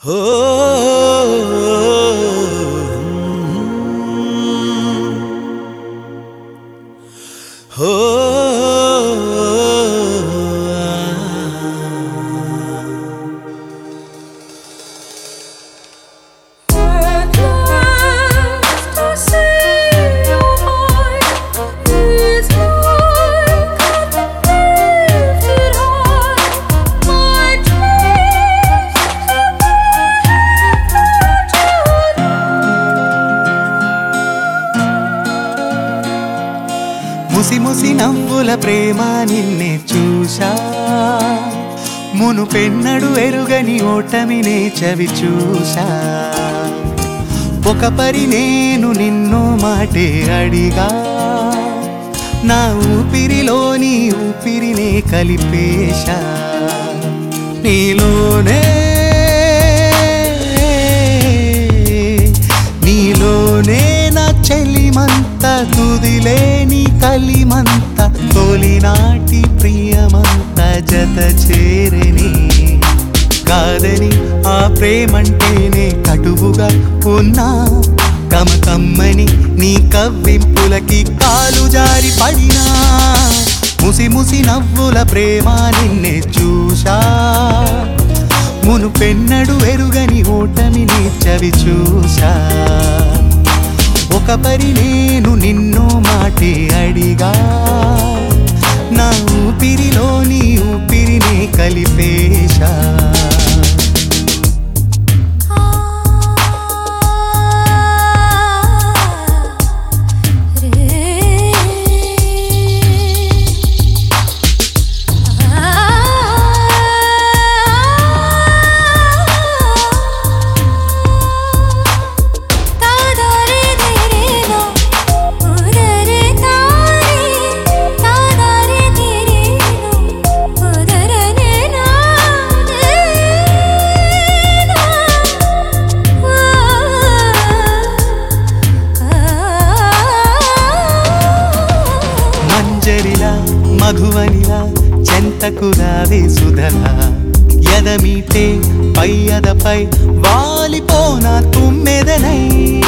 Oh oh At last I see your heart is like a lifted high. My dreams ముసి ముసి నవ్వుల ప్రేమ నిన్నే చూశా మును పెన్నడు ఎరుగని ఓటమినే చవి చూశా ఒక పరి నేను నిన్ను మాటే అడిగా నా ఊపిరిలోని ఊపిరినే కలిపేశా నీలోనే నీలోనే నా చెలిమంత తుదిలేని కలిమంత తొలినాటి ప్రియమంత జత చేరని కాదని ఆ ప్రేమంటేనే కటువుగా ఉన్నా కమ కమ్మని నీ కవ్వింపులకి కాలు జారి పడినా ముసి ముసి నవ్వుల ప్రేమ నిన్నే చూశా మును పెన్నడు ఎరుగని ఓటమిని చవి చూశా ఒక పరి నేను నిన్ను మాటే అడిగా నా ఊపిరిలోని ఊపిరిని కలిపేశా మంజరిలా మధువనిలా చెంతకు రావే సుధలా ఎదమీటే పై అదపై వాలిపోనా తుమ్మెదనై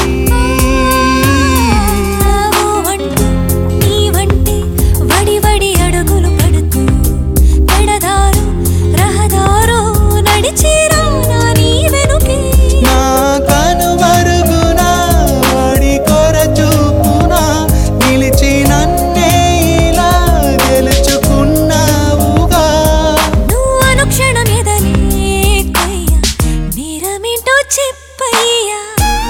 అంటూ నీవంటే వడి వడి అడుగులు పడుతూ పెడదారు రహదారు నడిచిరా నా నీ వెనుకే నా కనుమరుగున వాడి కొర చూపున నిలిచి నన్నే ఇలా గెలుచుకున్నావుగా నువ్వు అనుక్షణం ఎదలే కొయ్య నేరమేంటో చెప్పయ్యా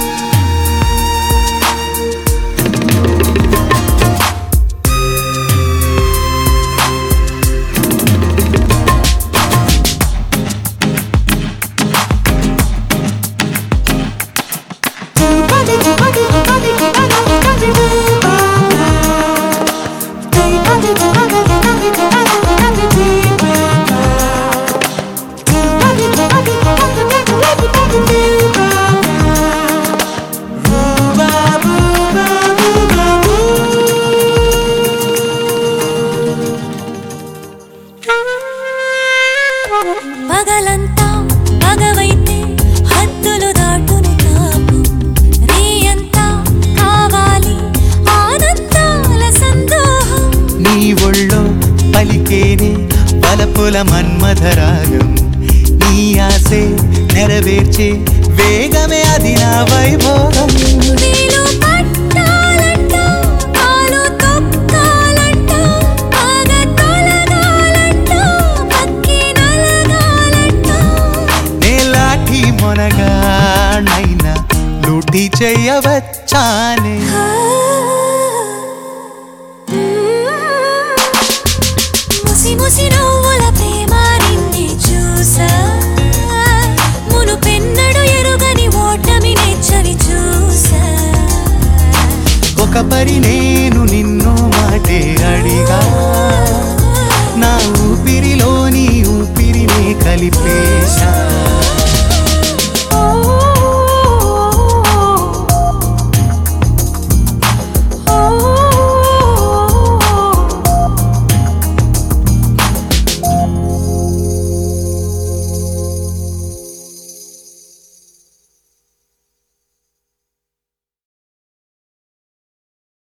పగలంతా పగవైతే హద్దులు దాటును తాపం రేయంతా కావాలి ఆనందాల సందోహం నీ ఒళ్ళో పలికేనే పలపుల మన్మధరాగం నీ ఆసే నెరవేర్చే వేగమే అది నా వైభోగం నీలో పట్టాలంట కాలు తొక్కాలంట ఆగ తొలగాలంట పక్కి నలగాలంట నేలాఠి మొనగానైనా లూటి చెయ్యవచ్చానే ముసి ముసి నవ్వుల ప్రేమ నిన్నే చూసా మును పెన్నడు ఎరుగని ఓటమి నెచ్చవి చూసా ఒక పరి నేను నిన్ను మాటే అడిగా నా ఊపిరిలోని ఊపిరిని కలిపేశా